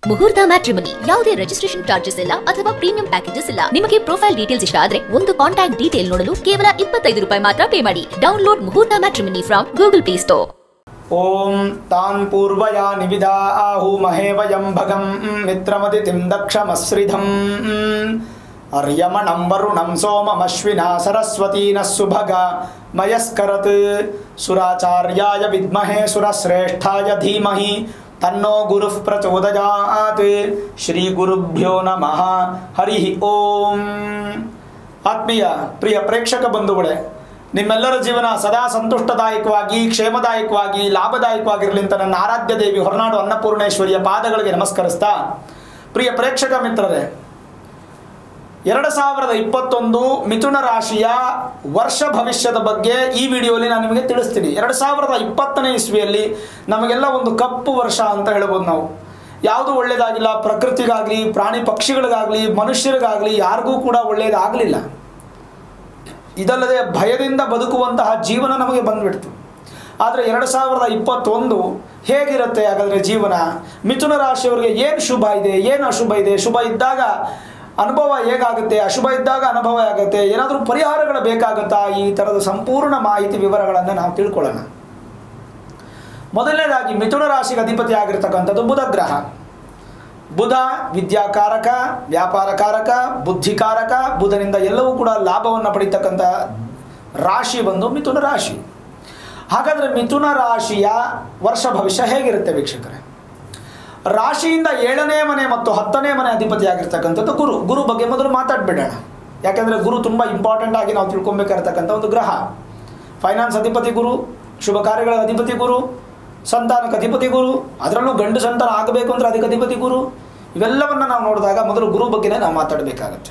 ಮುಹೂರ್ತ ಮ್ಯಾಟ್ರಿಮನಿ ಯಾವುದೇ registration charges ಇಲ್ಲ ಅಥವಾ ಪ್ರೀಮಿಯಂ ಪ್ಯಾಕೇಜಸ್ ಇಲ್ಲ ನಿಮಗೆ ಪ್ರೊಫೈಲ್ ಡೀಟೇಲ್ಸ್ ಇಷ್ಟ ಆದ್ರೆ ಒಂದು ಕಾಂಟ್ಯಾಕ್ಟ್ ಡೀಟೇಲ್ ನೋಡಲು ಕೇವಲ ಇಪ್ಪತ್ತೈದು ರೂಪಾಯಿ ಮಾತ್ರ ಪೇ ಮಾಡಿ download Muhurtha matrimony from Google Play Store ॐ तान् पूर्वया निविदा आहूमहे वयं भगं मित्रमदितिं दक्षमश्रिधम् अर्यमणं वरुणं सोममश्विना सरस्वती नः सुभगा मयस्करत् सुराचार्याय विद्महे सुरश्रेष्ठाय धीमहि तन्नो गुरुः प्रचोदयात् श्रीगुरुभ्यो नमः हरिः ಓಂ ಆತ್ಮೀಯ ಪ್ರಿಯ ಪ್ರೇಕ್ಷಕ ಬಂಧುಗಳೇ ನಿಮ್ಮೆಲ್ಲರ ಜೀವನ ಸದಾ ಸಂತುಷ್ಟದಾಯಕವಾಗಿ ಕ್ಷೇಮದಾಯಕವಾಗಿ ಲಾಭದಾಯಕವಾಗಿರಲಿ ಅಂತ ನನ್ನ ಆರಾಧ್ಯ ದೇವಿ ಹೊರನಾಡು ಅನ್ನಪೂರ್ಣೇಶ್ವರಿಯ ಪಾದಗಳಿಗೆ ನಮಸ್ಕರಿಸ್ತಾ ಪ್ರಿಯ ಪ್ರೇಕ್ಷಕ ಮಿತ್ರರೇ ಎರಡು ಸಾವಿರದ ಇಪ್ಪತ್ತೊಂದು ಮಿಥುನ ರಾಶಿಯ ವರ್ಷ ಭವಿಷ್ಯದ ಬಗ್ಗೆ ಈ ವಿಡಿಯೋಲಿ ನಾನು ನಿಮಗೆ ತಿಳಿಸ್ತೀನಿ ಎರಡು ಸಾವಿರದ ಇಪ್ಪತ್ತನೇ ಇಸ್ವಿಯಲ್ಲಿ ನಮಗೆಲ್ಲ ಒಂದು ಕಪ್ಪು ವರ್ಷ ಅಂತ ಹೇಳ್ಬೋದು ನಾವು ಯಾವುದು ಒಳ್ಳೆಯದಾಗಿಲ್ಲ ಪ್ರಕೃತಿಗಾಗಲಿ ಪ್ರಾಣಿ ಪಕ್ಷಿಗಳಿಗಾಗಲಿ ಮನುಷ್ಯರಿಗಾಗಲಿ ಯಾರಿಗೂ ಕೂಡ ಒಳ್ಳೆಯದಾಗಲಿಲ್ಲ ಇದಲ್ಲದೆ ಭಯದಿಂದ ಬದುಕುವಂತಹ ಜೀವನ ನಮಗೆ ಬಂದ್ಬಿಡ್ತು ಆದರೆ ಎರಡು ಸಾವಿರದ ಇಪ್ಪತ್ತೊಂದು ಹೇಗಿರುತ್ತೆ ಹಾಗಾದರೆ ಜೀವನ ಮಿಥುನ ರಾಶಿಯವರಿಗೆ ಏನು ಶುಭ ಇದೆ ಏನು ಅಶುಭ ಇದೆ ಶುಭ ಇದ್ದಾಗ ಅನುಭವ ಹೇಗಾಗುತ್ತೆ ಅಶುಭ ಇದ್ದಾಗ ಅನುಭವ ಆಗುತ್ತೆ ಏನಾದರೂ ಪರಿಹಾರಗಳು ಬೇಕಾಗುತ್ತಾ ಈ ಥರದ ಸಂಪೂರ್ಣ ಮಾಹಿತಿ ವಿವರಗಳನ್ನು ನಾವು ತಿಳ್ಕೊಳ್ಳೋಣ ಮೊದಲನೇದಾಗಿ ಮಿಥುನ ರಾಶಿಗೆ ಅಧಿಪತಿ ಆಗಿರ್ತಕ್ಕಂಥದ್ದು ಬುಧ ಗ್ರಹ ಬುಧ ವಿದ್ಯಾಕಾರಕ ವ್ಯಾಪಾರಕಾರಕ ಬುದ್ಧಿಕಾರಕ ಬುಧನಿಂದ ಎಲ್ಲವೂ ಕೂಡ ಲಾಭವನ್ನು ಪಡಿತಕ್ಕಂಥ ರಾಶಿ ಬಂದು ಮಿಥುನ ರಾಶಿ ಹಾಗಾದರೆ ಮಿಥುನ ರಾಶಿಯ ವರ್ಷ ಭವಿಷ್ಯ ಹೇಗಿರುತ್ತೆ ವೀಕ್ಷಕರೇ ರಾಶಿಯಿಂದ ಏಳನೇ ಮನೆ ಮತ್ತು ಹತ್ತನೇ ಮನೆ ಅಧಿಪತಿ ಆಗಿರ್ತಕ್ಕಂಥದ್ದು ಗುರು ಗುರು ಬಗ್ಗೆ ಮೊದಲು ಮಾತಾಡ್ಬಿಡೋಣ ಯಾಕೆಂದರೆ ಗುರು ತುಂಬ ಇಂಪಾರ್ಟೆಂಟ್ ಆಗಿ ನಾವು ತಿಳ್ಕೊಬೇಕಾಗಿರ್ತಕ್ಕಂಥ ಒಂದು ಗ್ರಹ ಫೈನಾನ್ಸ್ ಅಧಿಪತಿ ಗುರು ಶುಭ ಕಾರ್ಯಗಳ ಅಧಿಪತಿ ಗುರು ಸಂತಾನಕ್ಕೆ ಅಧಿಪತಿ ಗುರು ಅದರಲ್ಲೂ ಗಂಡು ಸಂತಾನ ಆಗಬೇಕು ಅಂದರೆ ಅದಕ್ಕೆ ಅಧಿಪತಿ ಗುರು ಇವೆಲ್ಲವನ್ನು ನಾವು ನೋಡಿದಾಗ ಮೊದಲು ಗುರು ಬಗ್ಗೆನೇ ನಾವು ಮಾತಾಡಬೇಕಾಗತ್ತೆ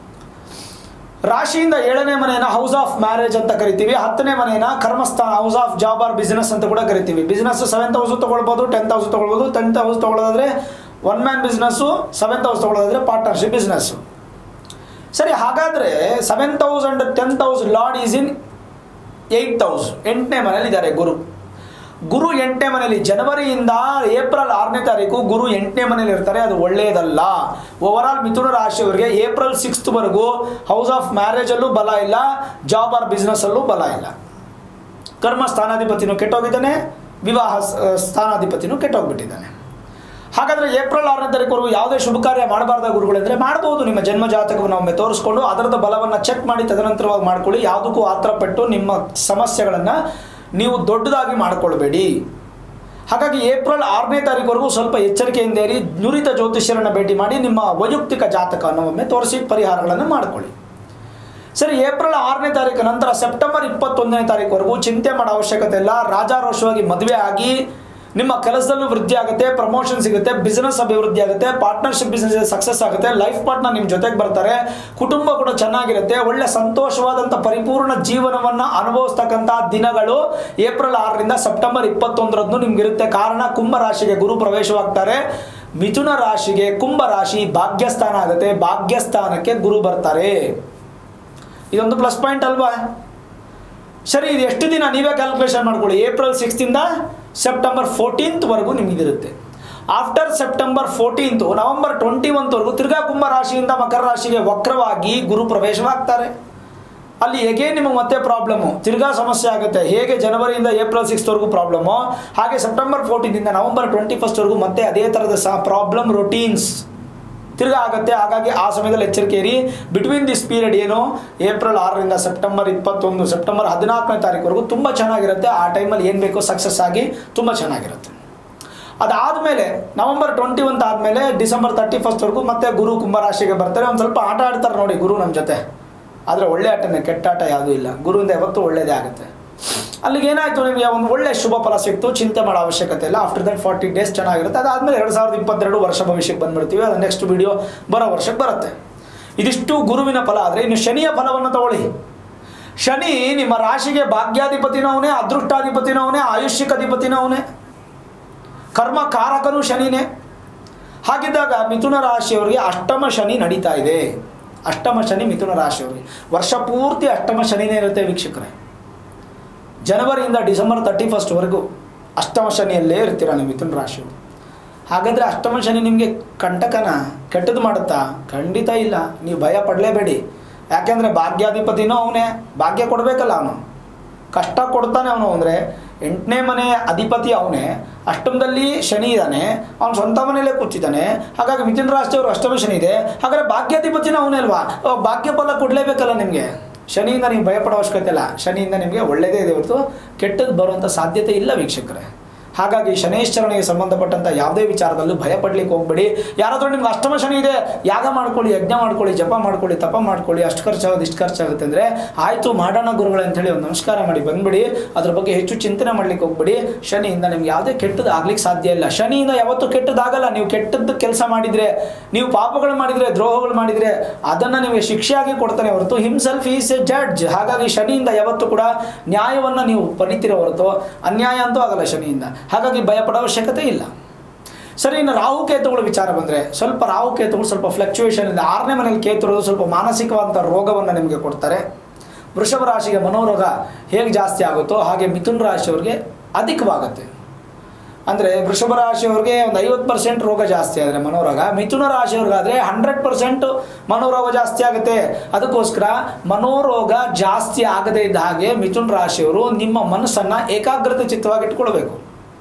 ರಾಶಿಯಿಂದ ಏಳನೇ ಮನೆಯನ್ನು ಹೌಸ್ ಆಫ್ ಮ್ಯಾರೇಜ್ ಅಂತ ಕರಿತೀವಿ ಹತ್ತನೇ ಮನೆಯನ್ನು ಕರ್ಮಸ್ಥಾನ house of job or business ಅಂತ ಕೂಡ ಕರಿತೀವಿ ಬಿಸ್ನೆಸ್ ಸೆವೆಂತ್ ಹೌಸ್ ತೊಗೊಳ್ಬೋದು ಟೆಂತ್ ಹೌಸ್ ತೊಗೊಳ್ಬೋದು ಟೆಂತ್ ಹೌಸ್ ತೊಗೊಳ್ಳೋದಾದ್ರೆ one man business seventh house ತೊಗೊಳ್ಳೋದಾದ್ರೆ ಪಾರ್ಟ್ನರ್ಶಿಪ್ ಬಿಸ್ನೆಸ್ಸು ಸರಿ ಹಾಗಾದರೆ seventh house and tenth house lord is in eighth house ಎಂಟನೇ ಮನೇಲಿ ಇದ್ದಾರೆ ಗುರು ಗುರು ಎಂಟನೇ ಮನೆಯಲ್ಲಿ ಜನವರಿಯಿಂದ ಏಪ್ರಿಲ್ ಆರನೇ ತಾರೀಕು ಗುರು ಎಂಟನೇ ಮನೇಲಿ ಇರ್ತಾರೆ ಅದು ಒಳ್ಳೆಯದಲ್ಲ ಓವರ್ ಆಲ್ ಮಿಥುನ ರಾಶಿಯವರಿಗೆ ಏಪ್ರಿಲ್ ಸಿಕ್ಸ್ತ್ವರೆಗೂ ಹೌಸ್ ಆಫ್ ಮ್ಯಾರೇಜಲ್ಲೂ ಬಲ ಇಲ್ಲ ಜಾಬ್ ಆರ್ ಬಿಸ್ನೆಸ್ಸಲ್ಲೂ ಬಲ ಇಲ್ಲ ಕರ್ಮ ಸ್ಥಾನಾಧಿಪತಿನೂ ಕೆಟ್ಟೋಗಿದ್ದಾನೆ ವಿವಾಹ ಸ- ಸ್ಥಾನಾಧಿಪತಿನೂ ಕೆಟ್ಟೋಗ್ಬಿಟ್ಟಿದ್ದಾನೆ ಹಾಗಾದರೆ ಏಪ್ರಿಲ್ ಆರನೇ ತಾರೀಕುವರೆಗೂ ಯಾವುದೇ ಶುಭ ಕಾರ್ಯ ಮಾಡಬಾರ್ದ ಗುರುಗಳಂದರೆ ಮಾಡ್ಬೋದು ನಿಮ್ಮ ಜನ್ಮ ಜಾತಕವನ್ನು ಒಮ್ಮೆ ತೋರಿಸ್ಕೊಂಡು ಅದರದ ಬಲವನ್ನು ಚೆಕ್ ಮಾಡಿ ತದನಂತರವಾಗಿ ಮಾಡ್ಕೊಳ್ಳಿ ಯಾವುದಕ್ಕೂ ಆತ್ರಪಟ್ಟು ನಿಮ್ಮ ಸಮಸ್ಯೆಗಳನ್ನು ನೀವು ದೊಡ್ಡದಾಗಿ ಮಾಡಿಕೊಳ್ಬೇಡಿ ಹಾಗಾಗಿ ಏಪ್ರಿಲ್ ಆರನೇ ತಾರೀಕುವರೆಗೂ ಸ್ವಲ್ಪ ಎಚ್ಚರಿಕೆಯಿಂದ ಇರಿ ನುರಿತ ಜ್ಯೋತಿಷ್ಯರನ್ನು ಭೇಟಿ ಮಾಡಿ ನಿಮ್ಮ ವೈಯಕ್ತಿಕ ಜಾತಕವನ್ನು ಒಮ್ಮೆ ತೋರಿಸಿ ಪರಿಹಾರಗಳನ್ನು ಮಾಡಿಕೊಳ್ಳಿ ಸರಿ ಏಪ್ರಿಲ್ ಆರನೇ ತಾರೀಕು ನಂತರ ಸೆಪ್ಟೆಂಬರ್ ಇಪ್ಪತ್ತೊಂದನೇ ತಾರೀಕುವರೆಗೂ ಚಿಂತೆ ಮಾಡೋ ಅವಶ್ಯಕತೆ ಇಲ್ಲ ರಾಜಾರೋಷವಾಗಿ ಮದುವೆ ಆಗಿ ನಿಮ್ಮ ಕೆಲಸದಲ್ಲೂ ವೃದ್ಧಿ ಆಗುತ್ತೆ ಪ್ರಮೋಷನ್ ಸಿಗುತ್ತೆ ಬಿಸ್ನೆಸ್ ಅಭಿವೃದ್ಧಿ ಆಗುತ್ತೆ ಪಾರ್ಟ್ನರ್ಶಿಪ್ ಬಿಸ್ನೆಸ್ ಸಕ್ಸಸ್ ಆಗುತ್ತೆ ಲೈಫ್ ಪಾರ್ಟ್ನರ್ ನಿಮ್ಮ ಜೊತೆಗೆ ಬರ್ತಾರೆ ಕುಟುಂಬ ಕೂಡ ಚೆನ್ನಾಗಿರುತ್ತೆ ಒಳ್ಳೆ ಸಂತೋಷವಾದಂಥ ಪರಿಪೂರ್ಣ ಜೀವನವನ್ನು ಅನುಭವಿಸ್ತಕ್ಕಂಥ ದಿನಗಳು ಏಪ್ರಿಲ್ ಆರರಿಂದ ಸೆಪ್ಟೆಂಬರ್ ಇಪ್ಪತ್ತೊಂದರದ್ದು ನಿಮ್ಗಿರುತ್ತೆ ಕಾರಣ ಕುಂಭ ರಾಶಿಗೆ ಗುರು ಪ್ರವೇಶವಾಗ್ತಾರೆ ಮಿಥುನ ರಾಶಿಗೆ ಕುಂಭ ರಾಶಿ ಭಾಗ್ಯಸ್ಥಾನ ಆಗುತ್ತೆ ಭಾಗ್ಯಸ್ಥಾನಕ್ಕೆ ಗುರು ಬರ್ತಾರೆ ಇದೊಂದು ಪ್ಲಸ್ ಪಾಯಿಂಟ್ ಅಲ್ವಾ ಸರಿ ಇದು ಎಷ್ಟು ದಿನ ನೀವೇ ಕ್ಯಾಲ್ಕುಲೇಷನ್ ಮಾಡ್ಕೊಳ್ಳಿ ಏಪ್ರಿಲ್ ಸಿಕ್ಸ್ತಿಂದ ಸೆಪ್ಟೆಂಬರ್ ಫೋರ್ಟೀನ್ತ್ವರೆಗೂ ನಿಮಗಿರುತ್ತೆ after September fourteenth November twenty ಒನ್ತ್ವರೆಗೂ ತಿರ್ಗಾ ಕುಂಭ ರಾಶಿಯಿಂದ ಮಕರ ರಾಶಿಗೆ ವಕ್ರವಾಗಿ ಗುರು ಪ್ರವೇಶವಾಗ್ತಾರೆ ಅಲ್ಲಿ ಹೇಗೆ ನಿಮಗೆ ಮತ್ತೆ ಪ್ರಾಬ್ಲಮ್ಮು ತಿರ್ಗಾ ಸಮಸ್ಯೆ ಆಗುತ್ತೆ ಹೇಗೆ ಜನವರಿಯಿಂದ ಏಪ್ರಿಲ್ ಸಿಕ್ಸ್ತ್ವರೆಗೂ ಪ್ರಾಬ್ಲಮ್ಮು ಹಾಗೆ ಸೆಪ್ಟೆಂಬರ್ ಫೋರ್ಟೀನಿಂದ ನವೆಂಬರ್ ಟ್ವೆಂಟಿ ಫಸ್ಟ್ವರೆಗೂ ಮತ್ತೆ ಅದೇ ಥರದ ಸಹ ಪ್ರಾಬ್ಲಮ್ ರೊಟೀನ್ಸ್ ತಿರ್ಗಾ ಆಗುತ್ತೆ ಹಾಗಾಗಿ ಆ ಸಮಯದಲ್ಲಿ ಎಚ್ಚರಿಕೆ ಇರಿ ಬಿಟ್ವೀನ್ ದಿಸ್ ಪೀರಿಯಡ್ ಏನು ಏಪ್ರಿಲ್ ಆರರಿಂದ ಸೆಪ್ಟೆಂಬರ್ ಇಪ್ಪತ್ತೊಂದು ಸೆಪ್ಟೆಂಬರ್ ಹದಿನಾಲ್ಕನೇ ತಾರೀಕುವರೆಗೂ ತುಂಬ ಚೆನ್ನಾಗಿರುತ್ತೆ ಆ ಟೈಮಲ್ಲಿ ಏನು ಬೇಕೋ ಸಕ್ಸಸ್ ಆಗಿ ತುಂಬ ಚೆನ್ನಾಗಿರುತ್ತೆ ಅದಾದಮೇಲೆ ನವೆಂಬರ್ ಟ್ವೆಂಟಿ ಒನ್ ಆದಮೇಲೆ ಡಿಸೆಂಬರ್ ತರ್ಟಿ ಫಸ್ಟ್ವರೆಗೂ ಮತ್ತೆ ಗುರು ಕುಂಭರಾಶಿಗೆ ಬರ್ತಾರೆ ಒಂದು ಸ್ವಲ್ಪ ಆಟ ಆಡ್ತಾರೆ ನೋಡಿ ಗುರು ನಮ್ಮ ಜೊತೆ ಆದರೆ ಒಳ್ಳೆ ಆಟನೇ ಕೆಟ್ಟ ಆಟ ಯಾವುದೂ ಇಲ್ಲ ಗುರುವಿಂದ ಯಾವತ್ತೂ ಒಳ್ಳೇದೇ ಆಗುತ್ತೆ ಅಲ್ಲಿಗೆ ಏನಾಯಿತು ನಿಮಗೆ ಒಂದು ಒಳ್ಳೆ ಶುಭ ಫಲ ಸಿಕ್ತು ಚಿಂತೆ ಮಾಡೋ ಅವಶ್ಯಕತೆ ಇಲ್ಲ ಆಫ್ಟರ್ ದಟ್ ಫಾರ್ಟಿ ಡೇಸ್ ಚೆನ್ನಾಗಿರುತ್ತೆ ಅದಾದಮೇಲೆ ಎರಡು ಸಾವಿರದ ಇಪ್ಪತ್ತೆರಡು ವರ್ಷ ಭವಿಷ್ಯಕ್ಕೆ ಬಂದ್ಬಿಡ್ತೀವಿ ಅದು ನೆಕ್ಸ್ಟ್ ವಿಡಿಯೋ ಬರೋ ವರ್ಷಕ್ಕೆ ಬರುತ್ತೆ ಇದಿಷ್ಟು ಗುರುವಿನ ಫಲ ಆದರೆ ಇನ್ನು ಶನಿಯ ಫಲವನ್ನು ತಗೊಳ್ಳಿ ಶನಿ ನಿಮ್ಮ ರಾಶಿಗೆ ಭಾಗ್ಯಾಧಿಪತಿನೂ ಅವನೇ ಅದೃಷ್ಟಾಧಿಪತಿನೂ ಅವನೇ ಆಯುಷ್ಯಕ ಅಧಿಪತಿನೂ ಅವನೇ ಕರ್ಮ ಕಾರಕನು ಶನಿನೇ ಹಾಗಿದ್ದಾಗ ಮಿಥುನ ರಾಶಿಯವರಿಗೆ ಅಷ್ಟಮ ಶನಿ ನಡೀತಾ ಇದೆ ಅಷ್ಟಮ ಶನಿ ಮಿಥುನ ರಾಶಿಯವರಿಗೆ ವರ್ಷ ಪೂರ್ತಿ ಅಷ್ಟಮ ಶನಿನೇ ಇರುತ್ತೆ ವೀಕ್ಷಕರೇ ಜನವರಿಯಿಂದ ಡಿಸೆಂಬರ್ ತರ್ಟಿ ಫಸ್ಟ್ವರೆಗೂ ಅಷ್ಟಮ ಶನಿಯಲ್ಲೇ ಇರ್ತೀರ ನೀವು ಮಿಥುನ ರಾಶಿಯವರು ಹಾಗಾದರೆ ಅಷ್ಟಮ ಶನಿ ನಿಮಗೆ ಕಂಟಕನ ಕೆಟ್ಟದ್ದು ಮಾಡುತ್ತಾ ಖಂಡಿತ ಇಲ್ಲ ನೀವು ಭಯ ಪಡಲೇಬೇಡಿ ಯಾಕೆಂದರೆ ಭಾಗ್ಯಾಧಿಪತಿನೂ ಅವನೇ ಭಾಗ್ಯ ಕೊಡಬೇಕಲ್ಲ ಅವನು ಕಷ್ಟ ಕೊಡ್ತಾನೆ ಅವನು ಅಂದರೆ ಎಂಟನೇ ಮನೆ ಅಧಿಪತಿ ಅವನೇ ಅಷ್ಟಮದಲ್ಲಿ ಶನಿ ಇದ್ದಾನೆ ಅವನು ಸ್ವಂತ ಮನೆಯಲ್ಲೇ ಕೂತಿದ್ದಾನೆ ಹಾಗಾಗಿ ಮಿಥುನ ರಾಶಿಯವರು ಅಷ್ಟಮ ಶನಿ ಇದೆ ಹಾಗಾದ್ರೆ ಭಾಗ್ಯಾಧಿಪತಿನ ಅವನೇ ಅಲ್ವಾ ಅವಾಗ ಭಾಗ್ಯ ಫಲ ಕೊಡಲೇಬೇಕಲ್ಲ ನಿಮಗೆ ಶನಿಯಿಂದ ನೀವು ಭಯಪಡೋ ಅವಶ್ಯಕತೆ ಇಲ್ಲ ಶನಿಯಿಂದ ನಿಮಗೆ ಒಳ್ಳೆಯದೇ ಇದೆ ಹೊರತು ಕೆಟ್ಟದ್ದು ಬರುವಂಥ ಸಾಧ್ಯತೆ ಇಲ್ಲ ವೀಕ್ಷಕರೇ ಹಾಗಾಗಿ ಶನೇಶ್ವರನಿಗೆ ಸಂಬಂಧಪಟ್ಟಂಥ ಯಾವುದೇ ವಿಚಾರದಲ್ಲೂ ಭಯ ಪಡ್ಲಿಕ್ಕೆ ಹೋಗ್ಬೇಡಿ ಯಾರಾದರೂ ನಿಮ್ಗೆ ಅಷ್ಟಮ ಶನಿ ಇದೆ ಯಾಗ ಮಾಡ್ಕೊಳ್ಳಿ ಯಜ್ಞ ಮಾಡ್ಕೊಳ್ಳಿ ಜಪ ಮಾಡ್ಕೊಳ್ಳಿ ತಪ ಮಾಡ್ಕೊಳ್ಳಿ ಅಷ್ಟು ಖರ್ಚಾಗೋದು ಇಷ್ಟು ಖರ್ಚಾಗುತ್ತೆ ಅಂದರೆ ಆಯಿತು ಮಾಡೋಣ ಗುರುಗಳೇ ಅಂತೇಳಿ ಒಂದು ನಮಸ್ಕಾರ ಮಾಡಿ ಬಂದ್ಬಿಡಿ ಅದ್ರ ಬಗ್ಗೆ ಹೆಚ್ಚು ಚಿಂತನೆ ಮಾಡ್ಲಿಕ್ಕೆ ಹೋಗ್ಬೇಡಿ ಶನಿಯಿಂದ ನಿಮ್ಗೆ ಯಾವುದೇ ಕೆಟ್ಟದ್ದು ಆಗ್ಲಿಕ್ಕೆ ಸಾಧ್ಯ ಇಲ್ಲ ಶನಿಯಿಂದ ಯಾವತ್ತೂ ಕೆಟ್ಟದಾಗಲ್ಲ ನೀವು ಕೆಟ್ಟದ್ದು ಕೆಲಸ ಮಾಡಿದರೆ ನೀವು ಪಾಪಗಳು ಮಾಡಿದರೆ ದ್ರೋಹಗಳು ಮಾಡಿದರೆ ಅದನ್ನು ನಿಮಗೆ ಶಿಕ್ಷೆಯಾಗಿ ಕೊಡ್ತಾನೆ ಹೊರತು ಹಿಮ್ಸೆಲ್ಫ್ ಈಸ್ ಎ ಜಡ್ಜ್ ಹಾಗಾಗಿ ಶನಿಯಿಂದ ಯಾವತ್ತೂ ಕೂಡ ನ್ಯಾಯವನ್ನು ನೀವು ಪಡಿತೀರ ಹೊರತು ಅನ್ಯಾಯ ಅಂತೂ ಆಗಲ್ಲ ಶನಿಯಿಂದ ಹಾಗಾಗಿ ಭಯಪಡೋ ಅವಶ್ಯಕತೆ ಇಲ್ಲ ಸರಿ ಇನ್ನು ರಾಹು ಕೇತುಗಳ ವಿಚಾರ ಬಂದರೆ ಸ್ವಲ್ಪ ರಾಹು ಕೇತುಗಳು ಸ್ವಲ್ಪ ಫ್ಲಕ್ಚುಯೇಷನ್ ಇದೆ ಆರನೇ ಮನೇಲಿ ಕೇತು ಇರೋದು ಸ್ವಲ್ಪ ಮಾನಸಿಕವಾದಂಥ ರೋಗವನ್ನು ನಿಮಗೆ ಕೊಡ್ತಾರೆ ವೃಷಭ ರಾಶಿಗೆ ಮನೋರೋಗ ಹೇಗೆ ಜಾಸ್ತಿ ಆಗುತ್ತೋ ಹಾಗೆ ಮಿಥುನ್ ರಾಶಿಯವ್ರಿಗೆ ಅಧಿಕವಾಗುತ್ತೆ ಅಂದರೆ ವೃಷಭ ರಾಶಿಯವ್ರಿಗೆ ಒಂದು ಐವತ್ತು ಪರ್ಸೆಂಟ್ ರೋಗ ಜಾಸ್ತಿ ಆದರೆ ಮನೋರೋಗ ಮಿಥುನ ರಾಶಿಯವ್ರಿಗಾದರೆ ಹಂಡ್ರೆಡ್ ಪರ್ಸೆಂಟ್ ಮನೋರೋಗ ಜಾಸ್ತಿ ಆಗುತ್ತೆ ಅದಕ್ಕೋಸ್ಕರ ಮನೋರೋಗ ಜಾಸ್ತಿ ಆಗದೇ ಇದ್ದ ಹಾಗೆ ಮಿಥುನ ರಾಶಿಯವರು ನಿಮ್ಮ ಮನಸ್ಸನ್ನು ಏಕಾಗ್ರತೆ ಚಿತ್ತವಾಗಿ ಇಟ್ಕೊಳ್ಬೇಕು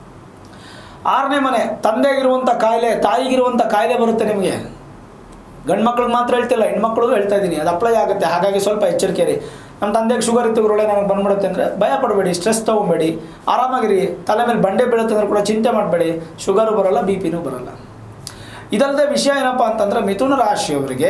ಆರನೇ ಮನೆ ತಂದೆಗಿರುವಂಥ ಕಾಯಿಲೆ ತಾಯಿಗಿರುವಂಥ ಕಾಯಿಲೆ ಬರುತ್ತೆ ನಿಮಗೆ ಗಂಡು ಮಕ್ಳಿಗೆ ಮಾತ್ರ ಹೇಳ್ತಿಲ್ಲ ಹೆಣ್ಮಕ್ಳಿಗೂ ಹೇಳ್ತಾ ಇದ್ದೀನಿ ಅದು ಅಪ್ಲೈ ಆಗುತ್ತೆ ಹಾಗಾಗಿ ಸ್ವಲ್ಪ ಎಚ್ಚರಿಕೆ ರೀ ನಮ್ಮ ತಂದೆಗೆ ಶುಗರ್ ಇತ್ತು ಗುರುಳೆ ನನಗೆ ಬಂದ್ಬಿಡುತ್ತೆ ಅಂದರೆ ಭಯ ಪಡಬೇಡಿ ಸ್ಟ್ರೆಸ್ ತೊಗೊಬೇಡಿ ಆರಾಮಾಗಿರಿ ತಲೆ ಮೇಲೆ ಬಂಡೆ ಬೀಳುತ್ತೆ ಅಂದ್ರೆ ಕೂಡ ಚಿಂತೆ ಮಾಡಬೇಡಿ ಶುಗರು ಬರೋಲ್ಲ ಬಿ ಪಿನೂ ಬರೋಲ್ಲ ಇದಲ್ಲದೆ ವಿಷಯ ಏನಪ್ಪ ಅಂತಂದರೆ ಮಿಥುನ ರಾಶಿಯವರಿಗೆ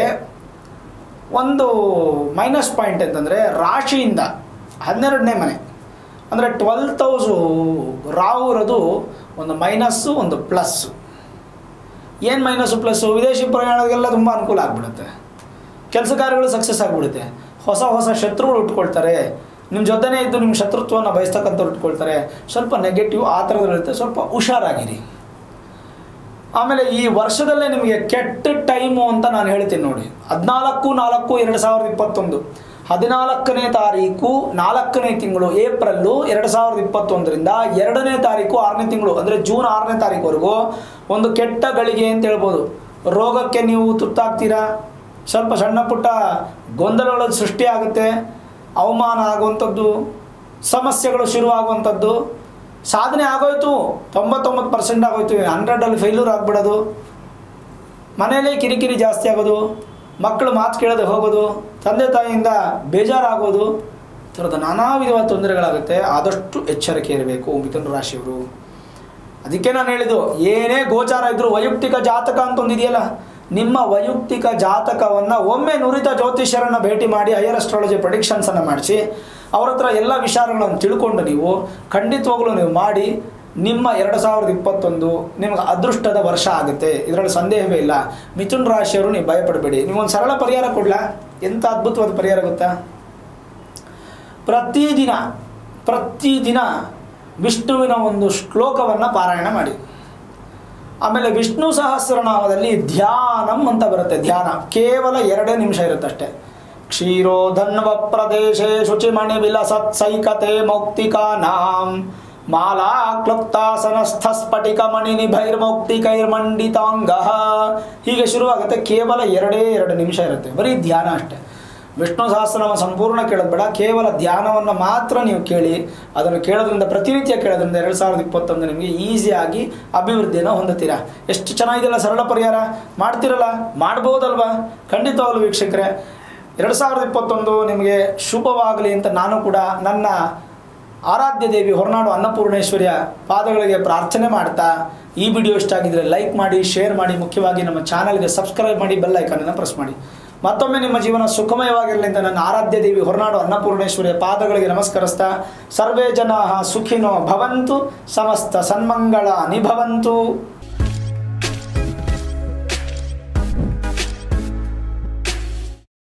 ಒಂದು ಮೈನಸ್ ಪಾಯಿಂಟ್ ಅಂತಂದರೆ ರಾಶಿಯಿಂದ ಹನ್ನೆರಡನೇ ಮನೆ ಅಂದರೆ ಟ್ವೆಲ್ತ್ ಹೌಸು ರಾಹು ಇರೋದು ಒಂದು ಮೈನಸ್ಸು ಒಂದು ಪ್ಲಸ್ಸು ಏನು ಮೈನಸ್ಸು ಪ್ಲಸ್ಸು ವಿದೇಶಿ ಪ್ರಯಾಣಕ್ಕೆಲ್ಲ ತುಂಬ ಅನುಕೂಲ ಆಗಿಬಿಡುತ್ತೆ ಕೆಲಸ ಕಾರ್ಯಗಳು ಸಕ್ಸಸ್ ಆಗಿಬಿಡುತ್ತೆ ಹೊಸ ಹೊಸ ಶತ್ರುಗಳು ಉಟ್ಕೊಳ್ತಾರೆ ನಿಮ್ಮ ಜೊತೆನೇ ಇದ್ದು ನಿಮ್ಮ ಶತ್ರುತ್ವವನ್ನು ಬಯಸ್ತಕ್ಕಂಥವ್ರು ಇಟ್ಕೊಳ್ತಾರೆ ಸ್ವಲ್ಪ ನೆಗೆಟಿವ್ ಆ ಥರದಲ್ಲಿರುತ್ತೆ ಸ್ವಲ್ಪ ಹುಷಾರಾಗಿರಿ ಆಮೇಲೆ ಈ ವರ್ಷದಲ್ಲೇ ನಿಮಗೆ ಕೆಟ್ಟ ಟೈಮು ಅಂತ ನಾನು ಹೇಳ್ತೀನಿ ನೋಡಿ ಹದಿನಾಲ್ಕು ನಾಲ್ಕು ಎರಡು ಸಾವಿರದ ಇಪ್ಪತ್ತೊಂದು ಹದಿನಾಲ್ಕನೇ ತಾರೀಕು ನಾಲ್ಕನೇ ತಿಂಗಳು ಏಪ್ರಿಲ್ಲು ಎರಡು ಸಾವಿರದ ಇಪ್ಪತ್ತೊಂದರಿಂದ ಎರಡನೇ ತಾರೀಕು ಆರನೇ ತಿಂಗಳು ಅಂದರೆ ಜೂನ್ ಆರನೇ ತಾರೀಕುವರೆಗೂ ಒಂದು ಕೆಟ್ಟ ಗಳಿಗೆ ಅಂತ ಹೇಳ್ಬೋದು ರೋಗಕ್ಕೆ ನೀವು ತುತ್ತಾಗ್ತೀರಾ ಸ್ವಲ್ಪ ಸಣ್ಣ ಪುಟ್ಟ ಗೊಂದಲಗಳ ಸೃಷ್ಟಿ ಆಗುತ್ತೆ ಅವಮಾನ ಆಗುವಂಥದ್ದು ಸಮಸ್ಯೆಗಳು ಶುರುವಾಗುವಂಥದ್ದು ಸಾಧನೆ ಆಗೋಯ್ತು ತೊಂಬತ್ತೊಂಬತ್ತು ಪರ್ಸೆಂಟ್ ಆಗೋಯ್ತು ಹಂಡ್ರೆಡಲ್ಲಿ ಫೇಲ್ಯೂರ್ ಆಗಿಬಿಡೋದು ಮನೆಯಲ್ಲೇ ಕಿರಿಕಿರಿ ಜಾಸ್ತಿ ಆಗೋದು ಮಕ್ಕಳು ಮಾತು ಕೇಳದೆ ಹೋಗೋದು ತಂದೆ ತಾಯಿಯಿಂದ ಬೇಜಾರಾಗೋದು ಈ ಥರದ ನಾನಾ ವಿಧವಾದ ತೊಂದರೆಗಳಾಗುತ್ತೆ ಆದಷ್ಟು ಎಚ್ಚರಿಕೆ ಇರಬೇಕು ಮಿಥುನ ರಾಶಿಯವರು ಅದಕ್ಕೆ ನಾನು ಹೇಳಿದ್ದು ಏನೇ ಗೋಚಾರ ಇದ್ದರೂ ವೈಯಕ್ತಿಕ ಜಾತಕ ಅಂತ ಒಂದಿದೆಯಲ್ಲ ನಿಮ್ಮ ವೈಯಕ್ತಿಕ ಜಾತಕವನ್ನು ಒಮ್ಮೆ ನುರಿತ ಜ್ಯೋತಿಷ್ಯರನ್ನು ಭೇಟಿ ಮಾಡಿ ಹೈಯರ್ ಅಸ್ಟ್ರಾಲಜಿ ಪ್ರೊಡಿಕ್ಷನ್ಸನ್ನು ಮಾಡಿಸಿ ಅವ್ರ ಹತ್ರ ಎಲ್ಲ ವಿಚಾರಗಳನ್ನು ತಿಳ್ಕೊಂಡು ನೀವು ಖಂಡಿತವಾಗ್ಲೂ ನೀವು ಮಾಡಿ ನಿಮ್ಮ ಎರಡು ಸಾವಿರದ ಇಪ್ಪತ್ತೊಂದು ನಿಮ್ಗೆ ಅದೃಷ್ಟದ ವರ್ಷ ಆಗುತ್ತೆ ಇದರಲ್ಲಿ ಸಂದೇಹವೇ ಇಲ್ಲ ಮಿಥುನ್ ರಾಶಿಯವರು ನೀವು ಭಯಪಡಬೇಡಿ ನೀವೊಂದು ಸರಳ ಪರಿಹಾರ ಕೊಡ್ಲಾ ಎಂಥ ಅದ್ಭುತವಾದ ಪರಿಹಾರ ಗೊತ್ತಾ ಪ್ರತಿದಿನ ಪ್ರತಿದಿನ ವಿಷ್ಣುವಿನ ಒಂದು ಶ್ಲೋಕವನ್ನು ಪಾರಾಯಣ ಮಾಡಿ ಆಮೇಲೆ ವಿಷ್ಣು ಸಹಸ್ರನಾಮದಲ್ಲಿ ಧ್ಯಾನಂ ಅಂತ ಬರುತ್ತೆ ಧ್ಯಾನ ಕೇವಲ ಎರಡೇ ನಿಮಿಷ ಇರುತ್ತೆ ಅಷ್ಟೇ ಕ್ಷೀರೋಧನ್ವ ಪ್ರದೇಶೆ ಶುಚಿಮಣಿ ವಿಲಸತ್ ಸೈಕತೆ ಮೌಕ್ತಿಕಾನಾಂ ಮಾಲಾ ಕ್ಲುಪ್ತಾಸನಸ್ಥ ಸ್ಫಟಿಕ ಮಣಿ ನಿಭೈರ್ಮೌಕ್ತಿಕೈರ್ಮಂಡಿತಾಂಗ ಹೀಗೆ ಶುರುವಾಗುತ್ತೆ ಕೇವಲ ಎರಡೇ ಎರಡು ನಿಮಿಷ ಇರುತ್ತೆ ಬರೀ ಧ್ಯಾನ ಅಷ್ಟೇ ವಿಷ್ಣು ಸಹಸ್ರನಾಮ ಸಂಪೂರ್ಣ ಕೇಳೋದು ಬೇಡ ಕೇವಲ ಧ್ಯಾನವನ್ನು ಮಾತ್ರ ನೀವು ಕೇಳಿ ಅದನ್ನು ಕೇಳೋದ್ರಿಂದ ಪ್ರತಿನಿತ್ಯ ಕೇಳೋದ್ರಿಂದ ಎರಡು ಸಾವಿರದ ಇಪ್ಪತ್ತೊಂದು ನಿಮಗೆ ಈಸಿಯಾಗಿ ಅಭಿವೃದ್ಧಿಯನ್ನು ಹೊಂದುತ್ತೀರಾ ಎಷ್ಟು ಚೆನ್ನಾಗಿದೆಯಲ್ಲ ಸರಳ ಪರಿಹಾರ ಮಾಡ್ತಿರಲ್ಲ ಮಾಡ್ಬೋದಲ್ವಾ ಖಂಡಿತವಾಗಲು ವೀಕ್ಷಕರೇ ಎರಡು ಸಾವಿರದ ಇಪ್ಪತ್ತೊಂದು ನಿಮಗೆ ಶುಭವಾಗಲಿ ಅಂತ ನಾನು ಕೂಡ ನನ್ನ ಆರಾಧ್ಯ ದೇವಿ ಹೊರನಾಡು ಅನ್ನಪೂರ್ಣೇಶ್ವರಿಯ ಪಾದಗಳಿಗೆ ಪ್ರಾರ್ಥನೆ ಮಾಡ್ತಾ ಈ ವಿಡಿಯೋ ಇಷ್ಟ ಆಗಿದ್ರೆ ಲೈಕ್ ಮಾಡಿ ಶೇರ್ ಮಾಡಿ ಮುಖ್ಯವಾಗಿ ನಮ್ಮ ಚಾನಲ್ಗೆ ಸಬ್ಸ್ಕ್ರೈಬ್ ಮಾಡಿ ಬೆಲ್ ಐಕಾನನ್ನು ಪ್ರೆಸ್ ಮಾಡಿ ಮತ್ತೊಮ್ಮೆ ನಿಮ್ಮ ಜೀವನ ಸುಖಮಯವಾಗಿರಲಿ ಅಂತ ನನ್ನ ಆರಾಧ್ಯ ದೇವಿ ಹೊರನಾಡು ಅನ್ನಪೂರ್ಣೇಶ್ವರಿಯ ಪಾದಗಳಿಗೆ ನಮಸ್ಕರಿಸ್ತಾ ಸರ್ವೇ ಜನ ಸುಖಿನೋ ಭವಂತು ಸಮಸ್ತ ಸನ್ಮಂಗಳ ನಿಭವಂತು